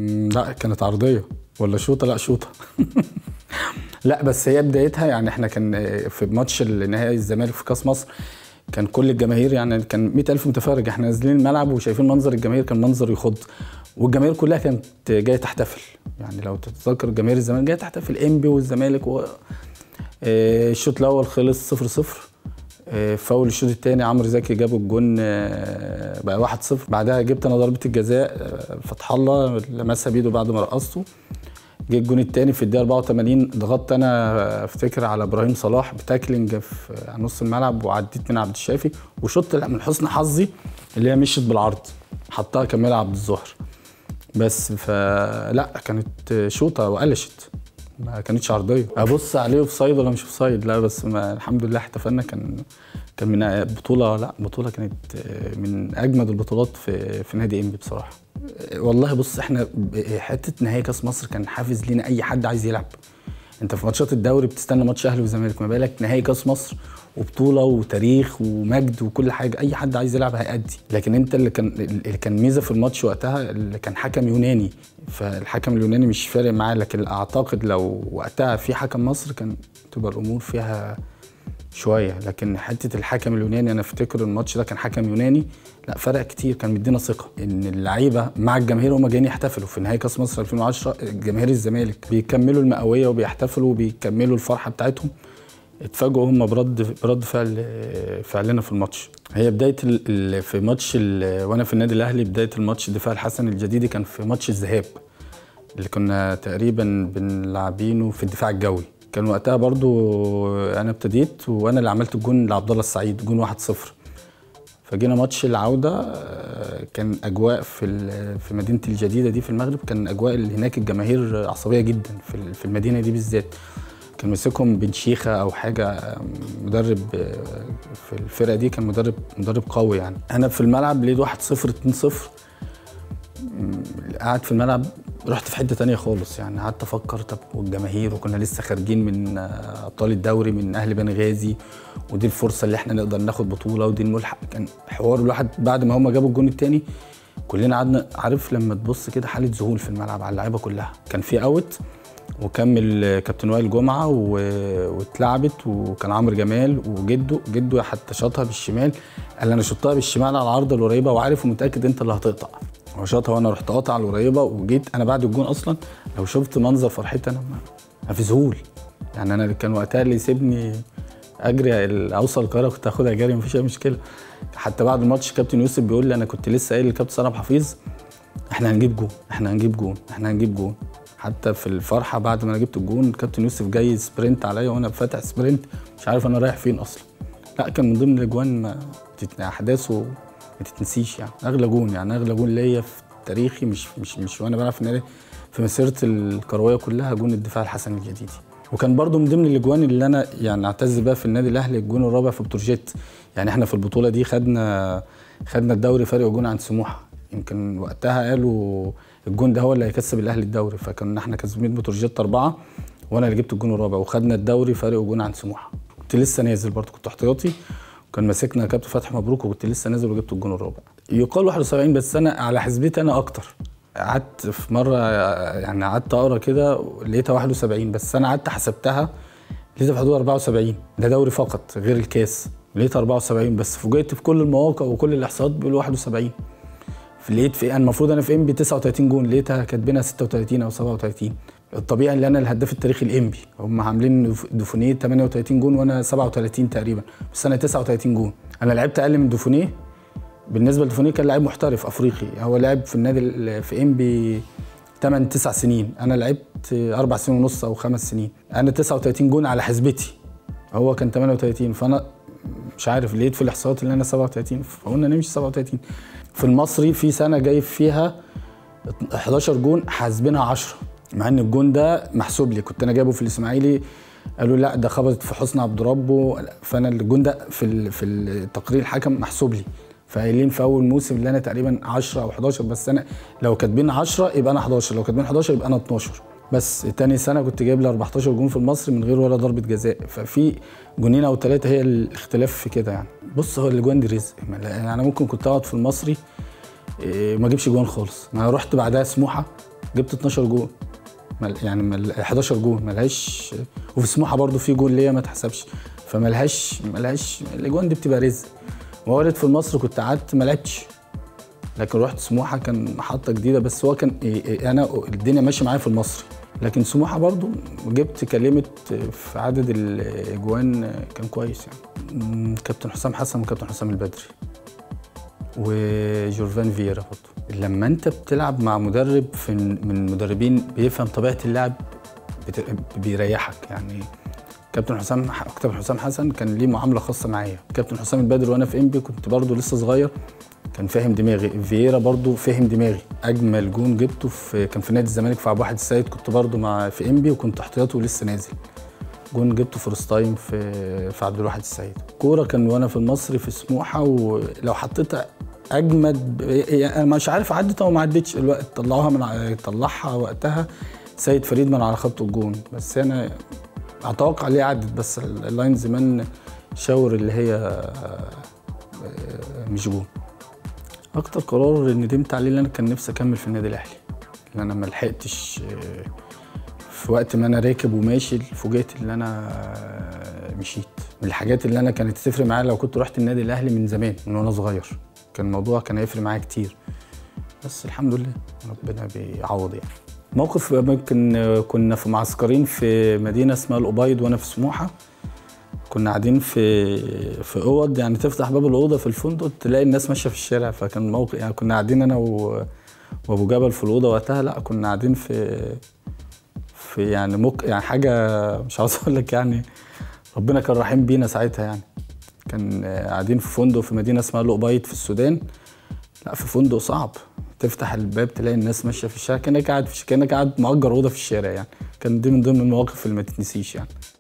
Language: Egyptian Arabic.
مم، لا كانت عرضيه ولا شوطه لا شوطه لا بس هي بدايتها يعني احنا كان في ماتش النهائي الزمالك في كاس مصر كان كل الجماهير يعني كان 100000 متفرج احنا نازلين الملعب وشايفين منظر الجماهير كان منظر يخض والجماهير كلها كانت جايه تحتفل يعني لو تتذكر جماهير الزمالك جايه تحتفل انبي والزمالك و... آه، الشوط الاول خلص 0 0 فاول الشوط الثاني عمرو زكي جاب الجون آه، بقى 1 0 بعدها جبت انا ضربه الجزاء آه، فتح الله لمسها بايده بعد ما رقصته جه الجون الثاني في الدقيقه 84 ضغطت انا افتكر على ابراهيم صلاح بتاكلينج في على نص الملعب وعديت من عبد الشافي وشطت من حسن حظي اللي هي مشيت بالعرض حطها كملها عبد الظاهر بس فلا كانت شوطه وقلشت ما كانتش عرضيه ابص عليه اوف سايد ولا مش اوف سايد لا بس ما الحمد لله احتفلنا كان كان من بطوله لا بطوله كانت من اجمد البطولات في في نادي انبي بصراحه والله بص احنا ب- حته نهائي كاس مصر كان حافز لينا اي حد عايز يلعب انت في ماتشات الدوري بتستنى ماتش اهلي وزمالك ما بالك نهائي كاس مصر وبطوله وتاريخ ومجد وكل حاجه اي حد عايز يلعب هيأدي لكن انت اللي كان اللي كان ميزه في الماتش وقتها اللي كان حكم يوناني فالحكم اليوناني مش فارق معاه لكن اعتقد لو وقتها في حكم مصر كان تبقى الامور فيها شويه لكن حته الحكم اليوناني انا افتكر الماتش ده كان حكم يوناني لا فرق كتير كان مدينا ثقه ان اللعيبه مع الجماهير هم جايين يحتفلوا في نهائي كاس مصر 2010 جماهير الزمالك بيكملوا المئويه وبيحتفلوا وبيكملوا الفرحه بتاعتهم اتفاجئوا هم برد برد فعل فعلنا في الماتش هي بدايه ال- ال- في ماتش ال- وانا في النادي الاهلي بدايه الماتش دفاع الحسن الجديدي كان في ماتش الذهاب اللي كنا تقريبا بنلعبينه في الدفاع الجوي كان وقتها برضو انا ابتديت وانا اللي عملت الجون لعبد الله السعيد جون 1-0 فجينا ماتش العوده آه، كان اجواء في ال- في مدينه الجديده دي في المغرب كان اجواء اللي هناك الجماهير عصبيه جدا في ال- في المدينه دي بالذات كان ماسكهم بن شيخه او حاجه آه، مدرب آه، في الفرقه دي كان مدرب مدرب قوي يعني انا في الملعب لقيت 1-0 2-0 قاعد في الملعب رحت في حته تانية خالص يعني قعدت افكر طب والجماهير وكنا لسه خارجين من آه، ابطال الدوري من اهل بنغازي ودي الفرصه اللي احنا نقدر ناخد بطوله ودي الملحق كان حوار الواحد بعد ما هم جابوا الجون التاني كلنا قعدنا عارف لما تبص كده حاله ذهول في الملعب على اللعيبه كلها كان في اوت وكمل آه، كابتن وائل جمعه و- واتلعبت وكان عمرو جمال وجده جده حتى شاطها بالشمال قال انا شطها بالشمال على العارضه القريبه وعارف ومتاكد انت اللي هتقطع هو شاطها وانا رحت قاطع على القريبه وجيت انا بعد الجون اصلا لو شفت منظر فرحتي انا ما- ما في ذهول يعني انا كان وقتها اللي يسيبني اجري ال- اوصل القاهره كنت هاخدها جري مفيش اي مشكله حتى بعد الماتش كابتن يوسف بيقول لي انا كنت لسه قايل لكابتن سلام حفيظ احنا هنجيب جون احنا هنجيب جون احنا هنجيب جون حتى في الفرحه بعد ما انا جبت الجون كابتن يوسف جاي سبرنت عليا وانا فاتح سبرنت مش عارف انا رايح فين اصلا لا كان من ضمن الاجوان ما تت- احداثه ما تتنسيش يعني اغلى جون يعني اغلى جون ليا في تاريخي مش مش مش وانا بلعب في النادي في مسيرتي الكرويه كلها جون الدفاع الحسن الجديدي وكان برضو من ضمن الاجوان اللي انا يعني اعتز بيها في النادي الاهلي الجون الرابع في بتروجيت يعني احنا في البطوله دي خدنا خدنا الدوري فرق جون عن سموحه يمكن وقتها قالوا الجون ده هو اللي هيكسب الاهلي الدوري فكنا احنا كسبانين بتروجيت اربعه وانا اللي جبت الجون الرابع وخدنا الدوري فرق جون عن سموحه كنت لسه نازل برضو كنت احتياطي وكان ماسكنا كابتن فتحي مبروك وكنت لسه نازل وجبت الجون الرابع يقال 71 بس انا على حسبتي انا اكتر قعدت في مره يعني قعدت اقرا كده لقيتها 71 بس انا قعدت حسبتها لقيتها في حدود 74 ده دوري فقط غير الكاس لقيتها 74 بس فوجئت في كل المواقع وكل الاحصاءات بيقولوا 71 في لقيت في انا المفروض انا في انبي 39 جون لقيتها كاتبينها 36 او 37 الطبيعي ان انا الهداف التاريخي الانبي هم عاملين دوفونيه 38 جون وانا 37 تقريبا بس انا 39 جون انا لعبت اقل من دوفونيه بالنسبه لدوفونيه كان لاعب محترف افريقي هو لعب في النادي ال- في انبي 8 9 سنين انا لعبت 4 سنين ونص او 5 سنين انا 39 جون على حسبتي هو كان 38 فانا مش عارف لقيت في الاحصاءات اللي انا 37 فقلنا نمشي 37 في المصري في سنه جايب فيها 11 جون حاسبينها 10 مع ان الجون ده محسوب لي كنت انا جايبه في الاسماعيلي قالوا لا ده خبطت في حسن عبد ربه فانا الجون ده في ال- في التقرير الحكم محسوب لي فقايلين في اول موسم اللي انا تقريبا 10 او 11 بس انا لو كاتبين 10 يبقى انا 11 لو كاتبين 11 يبقى انا 12 بس تاني سنه كنت جايب لي 14 جون في المصري من غير ولا ضربه جزاء ففي جونين او ثلاثه هي الاختلاف في كده يعني بص هو الاجوان دي رزق يعني انا ممكن كنت اقعد في المصري إيه، ما اجيبش جوان خالص ما رحت بعدها سموحه جبت 12 جول مل- يعني مل- 11 جول ملهاش وفي سموحه برضو في جول ليا ما اتحسبش فملهاش ملهاش الاجوان دي بتبقى رزق وارد في مصر كنت قعدت ما لعبتش لكن رحت سموحه كان محطه جديده بس هو كان إيه إيه انا الدنيا ماشيه معايا في المصري لكن سموحه برضو جبت كلمه في عدد الاجوان كان كويس يعني مم، كابتن حسام حسن وكابتن حسام البدري وجورفان فييرا برضو لما انت بتلعب مع مدرب في من المدربين بيفهم طبيعه اللعب بت- بيريحك يعني كابتن حسام كابتن حسام حسن كان ليه معامله خاصه معايا كابتن حسام البدر وانا في انبي كنت برضو لسه صغير كان فاهم دماغي فييرا برضو فهم دماغي اجمل جون جبته في كان في نادي الزمالك في عبد الواحد السيد كنت برضو مع في انبي وكنت احتياطي ولسه نازل جون جبته فيرست تايم في في عبد الواحد السيد كوره كان وانا في المصري في سموحه ولو حطيت اجمد يعني انا مش عارف عدت او ما عدتش الوقت طلعوها من ع- طلعها وقتها سيد فريد من على خط الجون بس انا اتوقع ليه عدت بس ال- اللاين زمان شاور اللي هي آه، مش جون اكتر قرار ندمت عليه اللي انا كان نفسي اكمل في النادي الاهلي اللي انا ما لحقتش آه، في وقت ما انا راكب وماشي فوجئت ان انا آه، مشيت من الحاجات اللي انا كانت تفرق معايا لو كنت رحت النادي الاهلي من زمان من وانا صغير كان الموضوع كان هيفرق معايا كتير بس الحمد لله ربنا بيعوض يعني موقف ممكن آه، كنا في معسكرين في مدينه اسمها الأبيض وانا في سموحه كنا قاعدين في في اوض يعني تفتح باب الاوضه في الفندق تلاقي الناس ماشيه في الشارع فكان موقف يعني كنا قاعدين انا و... وابو جبل في الاوضه وقتها لا كنا قاعدين في في يعني مك يعني حاجه مش عاوز اقول لك يعني ربنا كان رحيم بينا ساعتها يعني كان آه، قاعدين في فندق في مدينه اسمها الأبيض في السودان لا في فندق صعب تفتح الباب تلاقي الناس ماشيه في الشارع كانك قاعد في كانك قاعد مأجر اوضه في الشارع يعني كان دي من ضمن المواقف اللي ما تتنسيش يعني